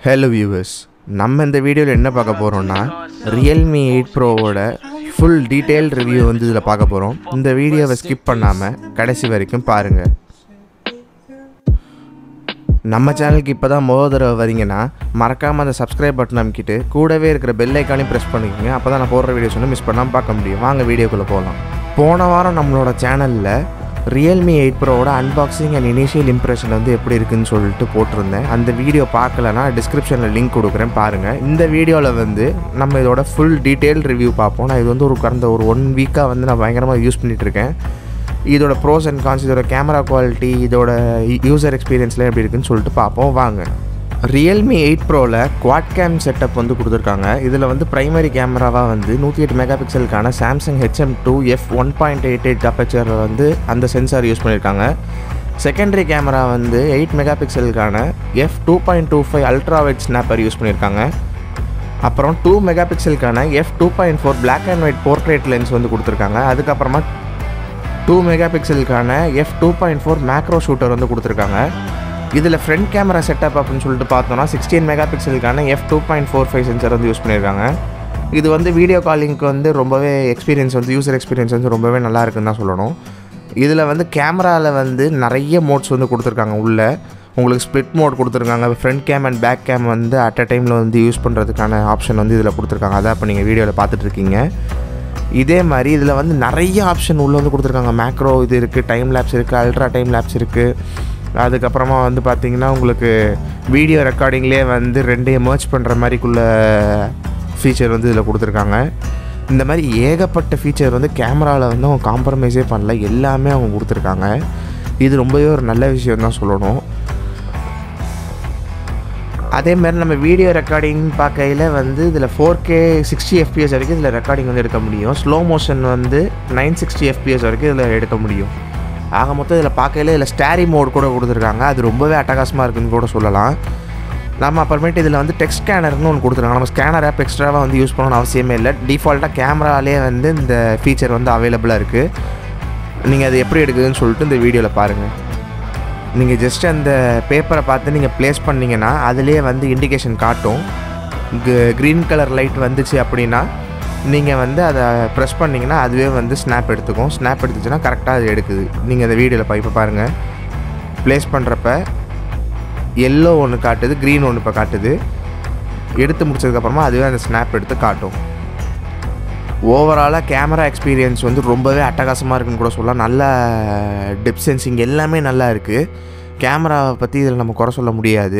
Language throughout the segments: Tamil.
ஹலோ வியூவர்ஸ் நம்ம இந்த வீடியோவில் என்ன பார்க்க போகிறோம்னா ரியல்மி எயிட் ப்ரோவோட ஃபுல் டீட்டெயில் ரிவ்யூ வந்து இதில் பார்க்க போகிறோம் இந்த வீடியோவை ஸ்கிப் பண்ணாமல் கடைசி வரைக்கும் பாருங்கள் நம்ம சேனலுக்கு இப்போ தான் முதல் தடவை வரீங்கன்னா மறக்காமல் அந்த சப்ஸ்கிரைப் பட்டன் அமைக்கிட்டு கூடவே இருக்கிற பெல் ஐக்கானையும் ப்ரெஸ் பண்ணிக்கோங்க அப்போ தான் நான் போடுற வீடியோஸ் வந்து மிஸ் பண்ணாமல் பார்க்க முடியும் வாங்க வீடியோக்குள்ளே போகலாம் போன வாரம் நம்மளோட சேனலில் ரியல்மி எயிட் ப்ரோவோட அன்பாக்சிங் அண்ட் இனிஷியல் இம்ப்ரெஷன் வந்து எப்படி இருக்குன்னு சொல்லிட்டு போட்டிருந்தேன் அந்த வீடியோ பார்க்கலனா டிஸ்கிரிப்ஷனில் லிங்க் கொடுக்குறேன் பாருங்கள் இந்த வீடியோவில் வந்து நம்ம இதோட ஃபுல் டீட்டெயில் ரிவ்யூ பார்ப்போம் நான் இது வந்து ஒரு கடந்த ஒரு ஒன் வீக்காக வந்து நான் பயங்கரமாக யூஸ் பண்ணிகிட்டு இருக்கேன் இதோட ப்ரோஸ் அண்ட் கான்ஸ் இதோட கேமரா குவாலிட்டி இதோட யூசர் எக்ஸ்பீரியன்ஸ்லாம் எப்படி இருக்குன்னு சொல்லிட்டு பார்ப்போம் வாங்க ரியல்மி எயிட் ப்ரோவில் குவாட் கேம் செட்டப் வந்து கொடுத்துருக்காங்க இதில் வந்து ப்ரைமரி கேமராவாக வந்து நூற்றி எட்டு மெகா பிக்சலுக்கான Samsung HM two F one point eight eight அப்பச்சரில் வந்து அந்த சென்சார் யூஸ் பண்ணியிருக்காங்க செகண்டரி கேமரா வந்து எயிட் மெகா பிக்சலுக்கான F two point two five ultra wide snapper use பண்ணியிருக்காங்க அப்புறம் டூ மெகா பிக்சலுக்கான F two point four black and white portrait lens வந்து கொடுத்துருக்காங்க அதுக்கப்புறமா டூ மெகா பிக்சலுக்கான F two point four macro shooter வந்து கொடுத்துருக்காங்க இதில் ஃப்ரண்ட் கேமரா செட்டப் அப்படின்னு சொல்லிட்டு பார்த்தோம்னா சிக்ஸ்டீன் மெகா பிக்சலுக்கான F two point four five sensor வந்து யூஸ் பண்ணியிருக்காங்க இது வந்து வீடியோ காலிங்க்கு வந்து ரொம்பவே எக்ஸ்பீரியன்ஸ் வந்து யூசர் எக்ஸ்பீரியன்ஸ் வந்து ரொம்பவே நல்லா இருக்குன்னு தான் சொல்லணும் இதில் வந்து கேமராவில் வந்து நிறைய மோட்ஸ் வந்து கொடுத்துருக்காங்க உள்ளே உங்களுக்கு ஸ்ப்ளிட் மோட் கொடுத்துருக்காங்க front cam and back cam வந்து அட் அ டைமில் வந்து யூஸ் பண்ணுறதுக்கான ஆப்ஷன் வந்து இதில் கொடுத்துருக்காங்க அதான் இப்போ நீங்கள் வீடியோவில் பார்த்துட்ருக்கீங்க இதே மாதிரி இதில் வந்து நிறைய ஆப்ஷன் உள்ளே வந்து கொடுத்துருக்காங்க மேக்ரோ இது இருக்குது டைம் லேப்ஸ் இருக்குது அல்ட்ரா டைம் லேப்ஸ் இருக்குது அதுக்கப்புறமா வந்து பார்த்தீங்கன்னா உங்களுக்கு வீடியோ ரெக்கார்டிங்லேயே வந்து ரெண்டையும் மர்ச் பண்ணுற மாதிரிக்குள்ள ஃபீச்சர் வந்து இதில் கொடுத்துருக்காங்க இந்த மாதிரி ஏகப்பட்ட ஃபீச்சர் வந்து கேமராவில் வந்து அவங்க காம்ப்ரமைஸே பண்ணல எல்லாமே அவங்க கொடுத்துருக்காங்க இது ரொம்பவே ஒரு நல்ல விஷயம் தான் சொல்லணும் அதே மாதிரி நம்ம வீடியோ ரெக்கார்டிங் பார்க்கையில் வந்து இதில் ஃபோர் கே சிக்ஸ்டி எஃபிஎஸ் வரைக்கும் இதில் ரெக்கார்டிங் வந்து எடுக்க முடியும் ஸ்லோ மோஷன் வந்து நைன் சிக்ஸ்டி எஃபிஎஸ் வரைக்கும் இதில் எடுக்க முடியும் ஆக மொத்தம் இதில் பார்க்கையில் இதில் ஸ்டாரி மோட் கூட கொடுத்துருக்காங்க அது ரொம்பவே அட்டகாசமாக இருக்குன்னு கூட சொல்லலாம் நம்ம அப்புறமேட்டு இதில் வந்து டெக்ஸ்ட் ஸ்கேனர்னு ஒன்று கொடுத்துருக்காங்க நம்ம ஸ்கேனர் ஆப் எக்ஸ்ட்ராவாக வந்து யூஸ் பண்ணணும்னு அவசியமே இல்லை டிஃபால்ட்டாக கேமராலே வந்து இந்த ஃபீச்சர் வந்து அவைலபிளாக இருக்குது நீங்கள் அது எப்படி எடுக்குதுன்னு சொல்லிட்டு இந்த வீடியோவில் பாருங்கள் நீங்கள் ஜஸ்ட் அந்த பேப்பரை பார்த்து நீங்கள் ப்ளேஸ் பண்ணிங்கன்னா அதுலேயே வந்து இண்டிகேஷன் காட்டும் க்ரீன் கலர் லைட் வந்துச்சு அப்படின்னா நீங்கள் வந்து அதை ப்ரெஸ் பண்ணிங்கன்னா அதுவே வந்து ஸ்னாப் எடுத்துக்கும் ஸ்னாப் எடுத்துச்சுன்னா கரெக்டாக அது எடுக்குது நீங்கள் அந்த வீடியோவில் இப்போ பாருங்கள் ப்ளேஸ் பண்ணுறப்ப எல்லோ ஒன்று காட்டுது க்ரீன் ஒன்று இப்போ காட்டுது எடுத்து முடிச்சதுக்கப்புறமா அதுவே அந்த ஸ்னாப் எடுத்து காட்டும் ஓவராலாக கேமரா எக்ஸ்பீரியன்ஸ் வந்து ரொம்பவே அட்டகாசமாக இருக்குன்னு கூட சொல்லலாம் நல்ல டெப் சென்சிங் எல்லாமே நல்லா இருக்குது கேமராவை பற்றி இதில் நம்ம குறை சொல்ல முடியாது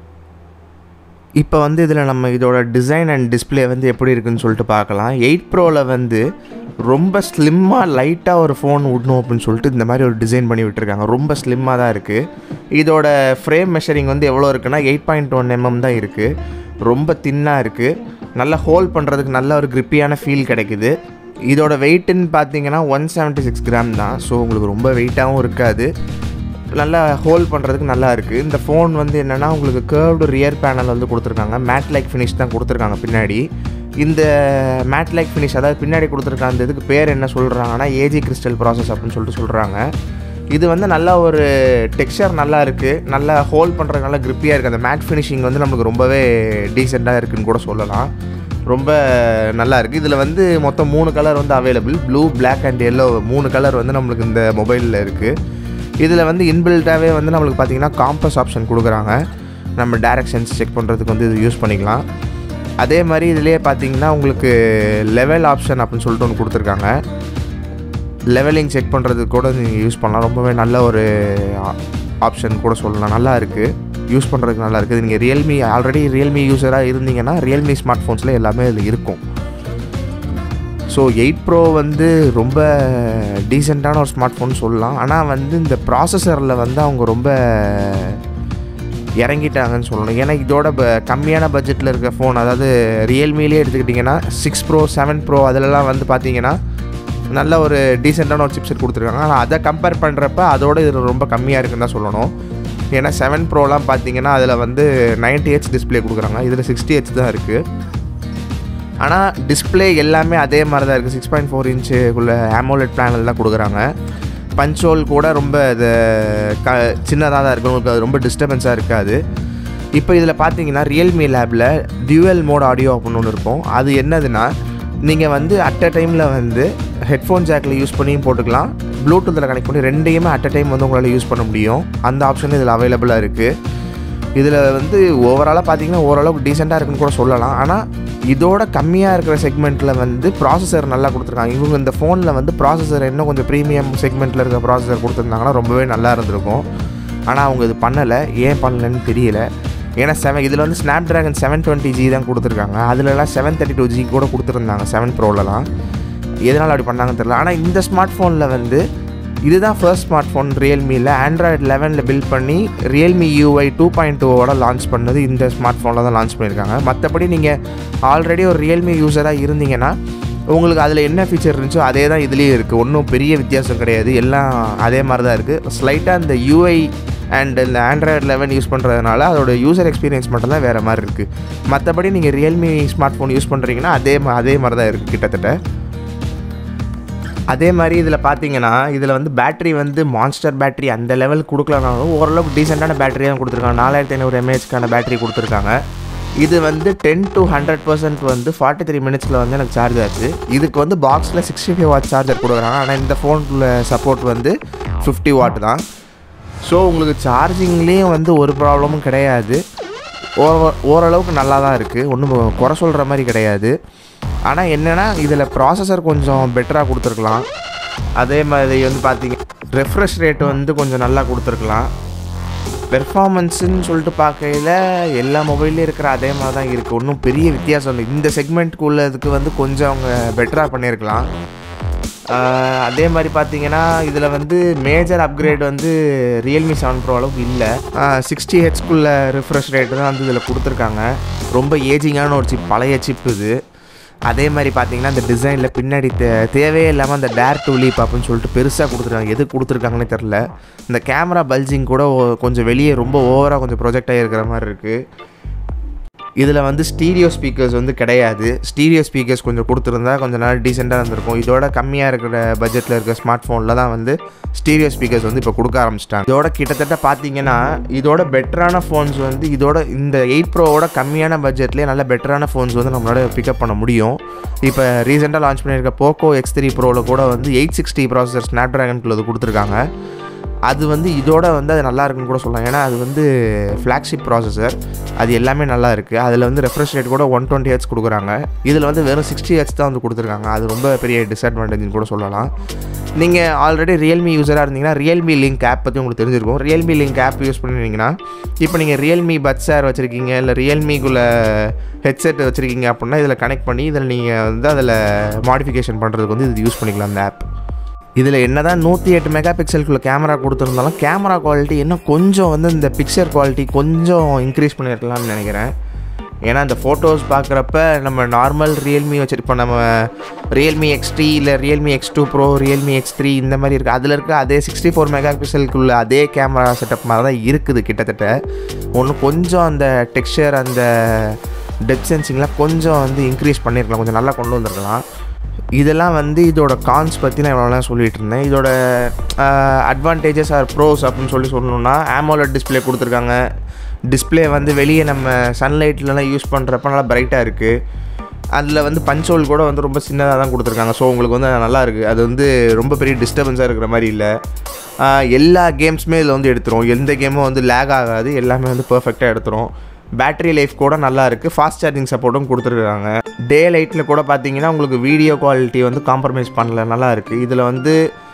இப்போ வந்து இதில் நம்ம இதோட டிசைன் அண்ட் டிஸ்பிளே வந்து எப்படி இருக்குன்னு சொல்லிட்டு பார்க்கலாம் எயிட் ப்ரோவில் வந்து ரொம்ப ஸ்லிம்மாக லைட்டாக ஒரு ஃபோன் விடணும் அப்படின்னு சொல்லிட்டு இந்த மாதிரி ஒரு டிசைன் பண்ணி விட்டுருக்காங்க ரொம்ப ஸ்லிம்மாக தான் இருக்குது இதோட ஃப்ரேம் மெஷரிங் வந்து எவ்வளோ இருக்குன்னா எயிட் பாயிண்ட் ஒன் எம்எம் தான் இருக்குது ரொம்ப தின்னாக இருக்குது நல்லா ஹோல்ட் பண்ணுறதுக்கு நல்ல ஒரு கிரிப்பியான ஃபீல் கிடைக்குது இதோட வெயிட்டுன்னு பார்த்தீங்கன்னா ஒன் செவன்ட்டி சிக்ஸ் கிராம் தான் ஸோ உங்களுக்கு ரொம்ப வெயிட்டாகவும் இருக்காது நல்லா ஹோல்ட் பண்ணுறதுக்கு நல்லா இருக்குது இந்த ஃபோன் வந்து என்னென்னா உங்களுக்கு கேர்வ்டு ரியர் பேனல் வந்து கொடுத்துருக்காங்க மேட் லைக் ஃபினிஷ் தான் கொடுத்துருக்காங்க பின்னாடி இந்த மேட் லைக் ஃபினிஷ் அதாவது பின்னாடி கொடுத்துருக்க அந்த இதுக்கு பேர் என்ன சொல்கிறாங்கன்னா ஏஜி கிறிஸ்டல் ப்ராசஸ் அப்படின்னு சொல்லிட்டு சொல்கிறாங்க இது வந்து நல்லா ஒரு டெக்ஸ்சர் நல்லா இருக்குது நல்லா ஹோல்ட் பண்ணுறது நல்லா கிரிப்பியாக இருக்குது அந்த மேட் ஃபினிஷிங் வந்து நம்மளுக்கு ரொம்பவே டீசெண்டாக இருக்குதுன்னு கூட சொல்லலாம் ரொம்ப நல்லா இருக்குது இதில் வந்து மொத்தம் மூணு கலர் வந்து available blue black and yellow மூணு கலர் வந்து நம்மளுக்கு இந்த மொபைலில் இருக்குது இதில் வந்து இன்பில்ட்டாகவே வந்து நம்மளுக்கு பார்த்தீங்கன்னா காம்பஸ் ஆப்ஷன் கொடுக்குறாங்க நம்ம டேரக்ஷன்ஸ் செக் பண்ணுறதுக்கு வந்து இது யூஸ் பண்ணிக்கலாம் அதே மாதிரி இதுலேயே பார்த்தீங்கன்னா உங்களுக்கு லெவல் ஆப்ஷன் அப்படின்னு சொல்லிட்டு ஒன்று கொடுத்துருக்காங்க லெவலிங் செக் பண்ணுறதுக்கு கூட நீங்கள் யூஸ் பண்ணலாம் ரொம்பவே நல்ல ஒரு ஆப்ஷன் கூட சொல்லலாம் நல்லா இருக்குது யூஸ் பண்ணுறதுக்கு நல்லா இருக்குது நீங்கள் ரியல்மி ஆல்ரெடி ரியல்மி யூஸராக இருந்தீங்கன்னா ரியல்மி ஸ்மார்ட் ஃபோன்ஸில் எல்லாமே இதில் இருக்கும் ஸோ எயிட் ப்ரோ வந்து ரொம்ப டீசெண்டான ஒரு ஸ்மார்ட் ஃபோன் சொல்லலாம் ஆனால் வந்து இந்த ப்ராசஸரில் வந்து அவங்க ரொம்ப இறங்கிட்டாங்கன்னு சொல்லணும் ஏன்னா இதோட ப கம்மியான பட்ஜெட்டில் இருக்க ஃபோன் அதாவது ரியல்மிலே எடுத்துக்கிட்டிங்கன்னா சிக்ஸ் ப்ரோ செவன் ப்ரோ அதிலலாம் வந்து பார்த்தீங்கன்னா நல்ல ஒரு டீசெண்டான ஒரு சிப்செட் கொடுத்துருக்காங்க ஆனால் அதை கம்பேர் பண்ணுறப்ப அதோட இது ரொம்ப கம்மியாக இருக்குன்னு தான் சொல்லணும் ஏன்னா செவன் ப்ரோலாம் பார்த்தீங்கன்னா அதில் வந்து நைன்டி ஹெச் டிஸ்பிளே கொடுக்குறாங்க இதில் சிக்ஸ்டி ஹெச் தான் இருக்குது ஆனால் டிஸ்பிளே எல்லாமே அதே மாதிரி தான் இருக்குது சிக்ஸ் பாயிண்ட் ஃபோர் இன்ச்சுக்குள்ளே ஆமோலெட் பேனல் தான் கொடுக்குறாங்க பஞ்ச் ஹோல் கூட ரொம்ப இது க சின்னதாக தான் இருக்குது உங்களுக்கு அது ரொம்ப டிஸ்டர்பன்ஸாக இருக்காது இப்போ இதில் பார்த்தீங்கன்னா ரியல்மி லேபில் டியூவல் மோட் ஆடியோ அப்படின்னு ஒன்று இருக்கும் அது என்னதுன்னா நீங்கள் வந்து அட் அ டைமில் வந்து ஹெட்ஃபோன் ஜாக்கில் யூஸ் பண்ணியும் போட்டுக்கலாம் ப்ளூடூத்தில் கனெக்ட் பண்ணி ரெண்டையுமே அட் அ டைம் வந்து உங்களால் யூஸ் பண்ண முடியும் அந்த ஆப்ஷன் இதில் அவைலபிளாக இருக்குது இதில் வந்து ஓவராலாக பார்த்தீங்கன்னா ஓரளவுக்கு டீசெண்டாக இருக்குன்னு கூட சொல்லலாம் ஆனால் இதோட கம்மியாக இருக்கிற செக்மெண்ட்டில் வந்து ப்ராசஸர் நல்லா கொடுத்துருக்காங்க இவங்க இந்த ஃபோனில் வந்து ப்ராசஸர் இன்னும் கொஞ்சம் ப்ரீமியம் செக்மெண்ட்டில் இருக்க ப்ராசஸர் கொடுத்துருந்தாங்கன்னா ரொம்பவே நல்லா இருந்திருக்கும் ஆனால் அவங்க இது பண்ணலை ஏன் பண்ணலன்னு தெரியல ஏன்னா செவன் இதில் வந்து Snapdragon seven twenty G தான் கொடுத்துருக்காங்க அதுலலாம் செவன் தேர்ட்டி டூ ஜி கூட கொடுத்துருந்தாங்க செவன் ப்ரோலலாம் எதனால் அப்படி பண்ணாங்கன்னு தெரியல ஆனால் இந்த ஸ்மார்ட் ஃபோனில் வந்து இதுதான் ஃபர்ஸ்ட் ஸ்மார்ட் ஃபோன் ரியல்மியில் ஆண்ட்ராய்டு லெவனில் பில்ட் பண்ணி ரியல்மி யூஐ டூ பாயிண்ட் டூவோட லான்ச் பண்ணது இந்த ஸ்மார்ட் ஃபோனில் தான் லான்ச் பண்ணியிருக்காங்க மற்றபடி நீங்கள் ஆல்ரெடி ஒரு ரியல்மி யூஸராக இருந்தீங்கன்னா உங்களுக்கு அதில் என்ன ஃபீச்சர் இருந்துச்சோ அதே தான் இதுலேயும் இருக்குது ஒன்றும் பெரிய வித்தியாசம் கிடையாது எல்லாம் அதே மாதிரி தான் இருக்குது ஸ்லைட்டாக இந்த யூஐ அண்ட் இந்த ஆண்ட்ராய்டு லெவன் யூஸ் பண்ணுறதுனால அதோட யூசர் எக்ஸ்பீரியன்ஸ் மட்டும் தான் வேறு மாதிரி இருக்குது மற்றபடி நீங்கள் ரியல்மி ஸ்மார்ட் ஃபோன் யூஸ் பண்ணுறீங்கன்னா அதே மா- அதே மாதிரி தான் இருக்குது கிட்டத்தட்ட அதே மாதிரி இதில் பார்த்தீங்கன்னா இதில் வந்து பேட்டரி வந்து மான்ஸ்டர் பேட்டரி அந்த லெவல் கொடுக்கலனாலும் ஓரளவுக்கு டீசெண்டான பேட்டரி தான் கொடுத்துருக்காங்க நாலாயிரத்தி ஐநூறு எம்ஏஹெச்க்கான பேட்டரி கொடுத்துருக்காங்க இது வந்து டென் டு ஹண்ட்ரட் பர்சன்ட் வந்து ஃபார்ட்டி த்ரீ மினிட்ஸில் வந்து எனக்கு சார்ஜ் ஆச்சு இதுக்கு வந்து பாக்ஸில் சிக்ஸ்டி ஃபைவ் வாட் சார்ஜர் கொடுக்குறாங்க ஆனால் இந்த ஃபோனில் சப்போர்ட் வந்து ஃபிஃப்டி வாட் தான் ஸோ உங்களுக்கு சார்ஜிங்லேயும் வந்து ஒரு ப்ராப்ளமும் கிடையாது ஓர- ஓரளவுக்கு நல்லா தான் இருக்குது ஒன்றும் குறை சொல்கிற மாதிரி கிடையாது ஆனால் என்னென்னா இதில் ப்ராசஸர் கொஞ்சம் பெட்டராக கொடுத்துருக்கலாம் அதே மாதிரி வந்து பார்த்தீங்க ரெஃப்ரெஷ் ரேட் வந்து கொஞ்சம் நல்லா கொடுத்துருக்கலாம் பெர்ஃபார்மன்ஸுன்னு சொல்லிட்டு பார்க்கையில் எல்லா மொபைல்லையும் இருக்கிற அதே மாதிரி தான் இருக்குது ஒன்றும் பெரிய வித்தியாசம் இல்லை இந்த செக்மெண்ட்டுக்கு உள்ளதுக்கு வந்து கொஞ்சம் அவங்க பெட்டராக பண்ணியிருக்கலாம் ஆஹ் அதே மாதிரி பார்த்தீங்கன்னா இதில் வந்து மேஜர் அப்கிரேட் வந்து ரியல்மி செவன் ப்ரோ அளவுக்கு இல்லை சிக்ஸ்டி ஹெச்க்குள்ள ரிஃப்ரெஷ் ரேட்டு தான் வந்து இதில் கொடுத்துருக்காங்க ரொம்ப ஏஜிங்கான ஒரு சிப் பழைய சிப் இது அதே மாதிரி பார்த்தீங்கன்னா இந்த டிசைனில் பின்னாடி தே தேவையே இல்லாமல் அந்த டேர் டு லீப் அப்படின்னு சொல்லிட்டு பெருசாக கொடுத்துருக்காங்க எது கொடுத்துருக்காங்கன்னே தெரில இந்த கேமரா பல்ஜிங் கூட ஓ- கொஞ்சம் வெளியே ரொம்ப ஓவராக கொஞ்சம் ப்ரொஜெக்ட் ஆகிருக்கிற மாதிரி இருக்குது இதில் வந்து ஸ்டீரியோ ஸ்பீக்கர்ஸ் வந்து கிடையாது ஸ்டீரியோ ஸ்பீக்கர்ஸ் கொஞ்சம் கொடுத்துருந்தா கொஞ்சம் நல்லா டீசெண்டாக இருந்திருக்கும் இதோட கம்மியாக இருக்கிற பட்ஜெட்டில் இருக்கிற ஸ்மார்ட் ஃபோனில் தான் வந்து ஸ்டீரியோ ஸ்பீக்கர்ஸ் வந்து இப்போ கொடுக்க ஆரம்பிச்சிட்டாங்க இதோட கிட்டத்தட்ட பார்த்தீங்கன்னா இதோட பெட்டரான ஃபோன்ஸ் வந்து இதோட இந்த எயிட் ப்ரோவோட கம்மியான பட்ஜெட்லேயே நல்ல பெட்டரான ஃபோன்ஸ் வந்து நம்மளால பிக்கப் பண்ண முடியும் இப்போ ரீசெண்டாக லான்ச் பண்ணியிருக்க போக்கோ எக்ஸ் த்ரீ ப்ரோவில் கூட வந்து எயிட் சிக்ஸ்டி ப்ராசஸர் ஸ்னாப் ட்ராகன்குள்ளது கொடுத்துருக்காங்க அது வந்து இதோட வந்து அது நல்லா இருக்குன்னு கூட சொல்லலாம் ஏன்னா அது வந்து ஃப்ளாக்ஷிப் ப்ராசஸர் அது எல்லாமே நல்லா இருக்குது அதில் வந்து ரெஃப்ரெஷ் ரேட் கூட ஒன் டுவெண்ட்டி ஹெச் கொடுக்குறாங்க இதில் வந்து வெறும் சிக்ஸ்டி ஹெச் தான் வந்து கொடுத்துருக்காங்க அது ரொம்ப பெரிய டிஸ்அட்வான்டேஜ்னு கூட சொல்லலாம் நீங்கள் ஆல்ரெடி ரியல்மி யூஸராக இருந்தீங்கன்னா ரியல்மி லிங்க் ஆப் பற்றி உங்களுக்கு தெரிஞ்சிருக்கும் ரியல்மி லிங்க் ஆப் யூஸ் பண்ணிருந்தீங்கன்னா இப்போ நீங்கள் ரியல்மி பட்ஸார் வச்சுருக்கீங்க இல்லை ரியல்மிக்குள்ளே ஹெட்செட் வச்சுருக்கீங்க அப்படின்னா இதில் கனெக்ட் பண்ணி இதில் நீங்கள் வந்து அதில் மாடிஃபிகேஷன் பண்ணுறதுக்கு வந்து இது யூஸ் பண்ணிக்கலாம் அந்த ஆப் இதில் என்ன தான் நூற்றி எட்டு மெகா பிக்சலுக்குள்ள கேமரா கொடுத்துருந்தாலும் கேமரா குவாலிட்டி இன்னும் கொஞ்சம் வந்து இந்த பிக்சர் குவாலிட்டி கொஞ்சம் இன்க்ரீஸ் பண்ணியிருக்கலாம்னு நினைக்கிறேன் ஏன்னா இந்த ஃபோட்டோஸ் பார்க்குறப்ப நம்ம நார்மல் ரியல்மி வச்சுருப்போம் நம்ம ரியல்மி எக்ஸ் டி இல்லை Realme X two pro Realme X three இந்த மாதிரி இருக்குது அதில் இருக்க அதே சிக்ஸ்டி ஃபோர் மெகா பிக்சலுக்குள்ள அதே கேமரா செட்டப் மாதிரி தான் இருக்குது கிட்டத்தட்ட ஒன்று கொஞ்சம் அந்த டெக்ஸ்சர் அந்த டெப் சென்சிங்லாம் கொஞ்சம் வந்து இன்க்ரீஸ் பண்ணியிருக்கலாம் கொஞ்சம் நல்லா கொண்டு வந்திருக்கலாம் இதெல்லாம் வந்து இதோட கான்ஸ் பற்றி நான் இவ்வளோ சொல்லிட்டு இருந்தேன் இதோட அட்வான்டேஜஸ் ஆர் ப்ரோஸ் அப்படின்னு சொல்லி சொல்லணும்னா AMOLED டிஸ்ப்ளே கொடுத்துருக்காங்க டிஸ்ப்ளே வந்து வெளியே நம்ம சன்லைட்லலாம் யூஸ் பண்ணுறப்ப நல்லா பிரைட்டாக இருக்குது அதில் வந்து பஞ்ச் ஹோல் கூட வந்து ரொம்ப சின்னதாக தான் கொடுத்துருக்காங்க ஸோ உங்களுக்கு வந்து அது நல்லா இருக்குது அது வந்து ரொம்ப பெரிய டிஸ்டர்பன்ஸாக இருக்கிற மாதிரி இல்லை ஆஹ் எல்லா கேம்ஸுமே இதில் வந்து எடுத்துரும் எந்த கேமும் வந்து லேக் ஆகாது எல்லாமே வந்து பர்ஃபெக்டாக எடுத்துரும் பேட்டரி லைஃப் கூட நல்லா இருக்குது ஃபாஸ்ட் சார்ஜிங் சப்போர்ட்டும் கொடுத்துருக்காங்க டே லைட்டில் கூட பார்த்தீங்கன்னா உங்களுக்கு வீடியோ குவாலிட்டி வந்து காம்ப்ரமைஸ் பண்ணல நல்லா இருக்குது இதில் வந்து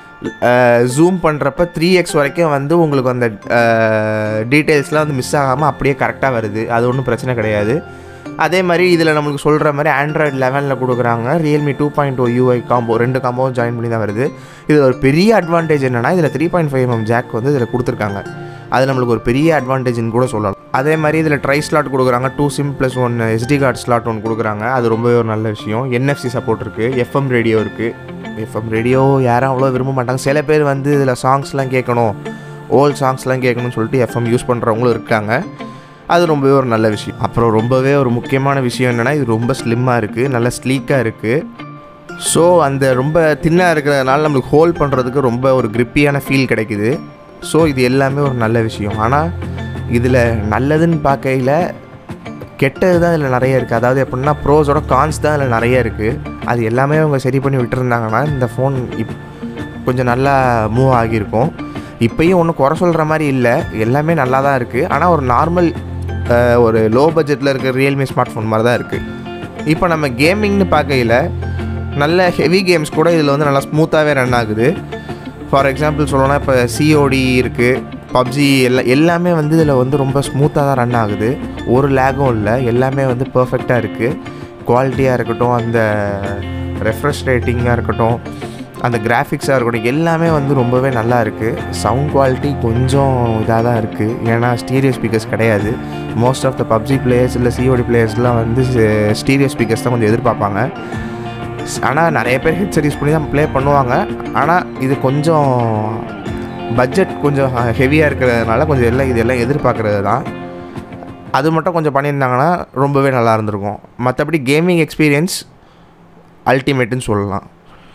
ஜூம் பண்ணுறப்ப த்ரீ எக்ஸ் வரைக்கும் வந்து உங்களுக்கு அந்த டீட்டெயில்ஸ்லாம் வந்து மிஸ் ஆகாமல் அப்படியே கரெக்டாக வருது அது ஒன்றும் பிரச்சனை கிடையாது அதே மாதிரி இதில் நம்மளுக்கு சொல்கிற மாதிரி ஆண்ட்ராய்டு லெவனில் கொடுக்குறாங்க Realme two point O UI combo ரெண்டு காம்போவும் ஜாயின் பண்ணி தான் வருது இது ஒரு பெரிய அட்வான்டேஜ் என்னென்னா இதில் three point five M jack வந்து இதில் கொடுத்துருக்காங்க அது நம்மளுக்கு ஒரு பெரிய அட்வான்டேஜ்னு கூட சொல்லலாம் அதே மாதிரி இதில் ட்ரை ஸ்லாட் கொடுக்குறாங்க two SIM plus one SD card slot ஒன்று கொடுக்குறாங்க அது ரொம்பவே ஒரு நல்ல விஷயம் என்எஃப்சி சப்போர்ட் இருக்குது எஃப்எம் ரேடியோ இருக்குது எஃப்எம் ரேடியோ யாரும் அவ்வளோ விரும்ப மாட்டாங்க சில பேர் வந்து இதில் சாங்ஸ்லாம் கேட்கணும் ஓல்ட் சாங்ஸ்லாம் கேட்கணும்னு சொல்லிட்டு எஃப்எம் யூஸ் பண்ணுறவங்களும் இருக்காங்க அது ரொம்பவே ஒரு நல்ல விஷயம் அப்புறம் ரொம்பவே ஒரு முக்கியமான விஷயம் என்னென்னா இது ரொம்ப ஸ்லிம்மாக இருக்குது நல்ல ஸ்லீக்காக இருக்குது ஸோ அந்த ரொம்ப தின்னாக இருக்கிறதுனால நம்மளுக்கு ஹோல்ட் பண்ணுறதுக்கு ரொம்ப ஒரு கிரிப்பியான ஃபீல் கிடைக்குது ஸோ இது எல்லாமே ஒரு நல்ல விஷயம் ஆனால் இதில் நல்லதுன்னு பார்க்கையில் கெட்டது தான் இதில் நிறைய இருக்குது அதாவது எப்படின்னா ப்ரோஸோட கான்ஸ் தான் இதில் நிறைய இருக்குது அது எல்லாமே அவங்க சரி பண்ணி விட்டுருந்தாங்கன்னா இந்த ஃபோன் இப் கொஞ்சம் நல்லா மூவ் ஆகியிருக்கும் இப்போயும் ஒன்றும் குறை சொல்கிற மாதிரி இல்லை எல்லாமே நல்லா தான் இருக்குது ஆனால் ஒரு நார்மல் ஒரு லோ பட்ஜெட்டில் இருக்க ரியல்மி ஸ்மார்ட் ஃபோன் மாதிரி தான் இருக்குது இப்போ நம்ம கேமிங்னு பார்க்கையில் நல்ல ஹெவி கேம்ஸ் கூட இதில் வந்து நல்லா ஸ்மூத்தாகவே ரன் ஆகுது ஃபார் எக்ஸாம்பிள் சொல்லணும்னா இப்போ சிஓடி இருக்குது பப்ஜி எல்லாம் எல்லாமே வந்து இதில் வந்து ரொம்ப ஸ்மூத்தாக தான் ரன் ஆகுது ஒரு லேகும் இல்லை எல்லாமே வந்து பர்ஃபெக்டாக இருக்குது குவாலிட்டியாக இருக்கட்டும் அந்த ரெஃப்ரெஷ் ரேட்டிங்காக இருக்கட்டும் அந்த கிராஃபிக்ஸாக இருக்கட்டும் எல்லாமே வந்து ரொம்பவே நல்லா இருக்குது சவுண்ட் குவாலிட்டி கொஞ்சம் இதாக தான் இருக்குது ஏன்னா ஸ்டீரியோ ஸ்பீக்கர்ஸ் கிடையாது most of the PUBG players இல்லை சிஓடி பிளேயர்ஸ்லாம் வந்து ஸ்டீரியோ ஸ்பீக்கர்ஸ் தான் கொஞ்சம் எதிர்பார்ப்பாங்க ஆனால் நிறைய பேர் ஹெட்செட் யூஸ் பண்ணி தான் ப்ளே பண்ணுவாங்க ஆனால் இது கொஞ்சம் பட்ஜெட் கொஞ்சம் ஹெவியாக இருக்கிறதுனால கொஞ்சம் எல்லாம் இது எல்லாம் எதிர்பார்க்குறது தான் அது மட்டும் கொஞ்சம் பண்ணியிருந்தாங்கன்னா ரொம்பவே நல்லா இருந்திருக்கும் மற்றபடி கேமிங் எக்ஸ்பீரியன்ஸ் அல்டிமேட்டுன்னு சொல்லலாம்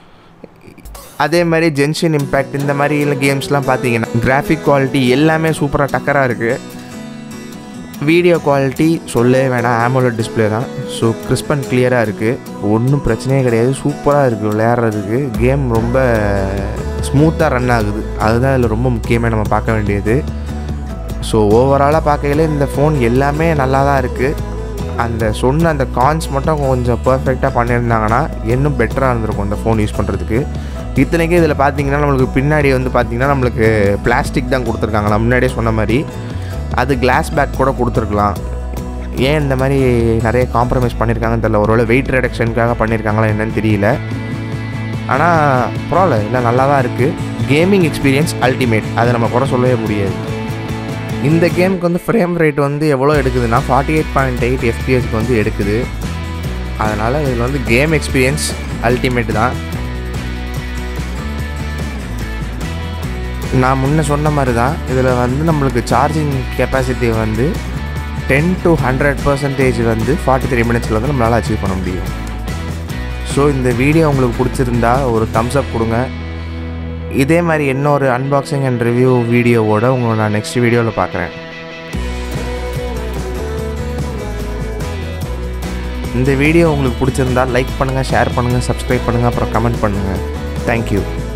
அதே மாதிரி ஜென்ஷன் இம்பேக்ட் இந்த மாதிரி கேம்ஸ்லாம் பார்த்தீங்கன்னா கிராஃபிக் குவாலிட்டி எல்லாமே சூப்பராக டக்கராக இருக்குது வீடியோ குவாலிட்டி சொல்லவே வேணாம் ஆமோலட் டிஸ்பிளே தான் ஸோ கிறிஸ்ப் அண்ட் கிளியராக இருக்குது ஒன்றும் பிரச்சனையே கிடையாது சூப்பராக இருக்குது விளையாடுறதுக்கு கேம் ரொம்ப ஸ்மூத்தாக ரன் ஆகுது அதுதான் இதில் ரொம்ப முக்கியமாக நம்ம பார்க்க வேண்டியது ஸோ ஓவராலாக பார்க்கையில இந்த ஃபோன் எல்லாமே நல்லா தான் இருக்குது அந்த சொன்ன அந்த கான்ஸ் மட்டும் கொஞ்சம் பர்ஃபெக்டாக பண்ணியிருந்தாங்கன்னா இன்னும் பெட்டராக இருந்திருக்கும் இந்த ஃபோன் யூஸ் பண்ணுறதுக்கு இத்தனைக்கும் இதில் பார்த்தீங்கன்னா நம்மளுக்கு பின்னாடி வந்து பார்த்தீங்கன்னா நம்மளுக்கு பிளாஸ்டிக் தான் கொடுத்துருக்காங்க நான் முன்னாடியே சொன்ன மாதிரி அது கிளாஸ் பேக் கூட கொடுத்துருக்கலாம் ஏன் இந்த மாதிரி நிறைய காம்ப்ரமைஸ் பண்ணியிருக்காங்கன்னு தெரியல ஒருவேளை வெயிட் ரிடக்ஷனுக்காக பண்ணியிருக்காங்களா என்னன்னு தெரியல ஆனால் பரவாயில்ல இல்லை நல்லா தான் இருக்குது கேமிங் எக்ஸ்பீரியன்ஸ் அல்டிமேட் அதை நம்ம குறை சொல்லவே முடியாது இந்த கேமுக்கு வந்து ஃப்ரேம் ரேட் வந்து எவ்வளோ எடுக்குதுன்னா ஃபார்ட்டி எயிட் பாயிண்ட் எயிட் எஃபிஎஸ்க்கு வந்து எடுக்குது அதனால் இதில் வந்து கேம் எக்ஸ்பீரியன்ஸ் அல்டிமேட் தான் நான் முன்ன சொன்ன மாதிரி தான் இதில் வந்து நம்மளுக்கு சார்ஜிங் கெப்பாசிட்டி வந்து டென் டு ஹண்ட்ரட் பர்சன்டேஜ் வந்து ஃபார்ட்டி த்ரீ மினிட்ஸில் வந்து நம்மளால் அச்சீவ் பண்ண முடியும் ஸோ இந்த வீடியோ உங்களுக்கு பிடிச்சிருந்தா ஒரு தம்ஸ் அப் கொடுங்க இதே மாதிரி இன்னொரு அன்பாக்சிங் அண்ட் ரிவ்யூ வீடியோவோட உங்களை நான் நெக்ஸ்ட் வீடியோவில் பார்க்குறேன் இந்த வீடியோ உங்களுக்கு பிடிச்சிருந்தா லைக் பண்ணுங்கள் ஷேர் பண்ணுங்கள் சப்ஸ்கிரைப் பண்ணுங்கள் அப்புறம் கமெண்ட் பண்ணுங்கள் தேங்க்யூ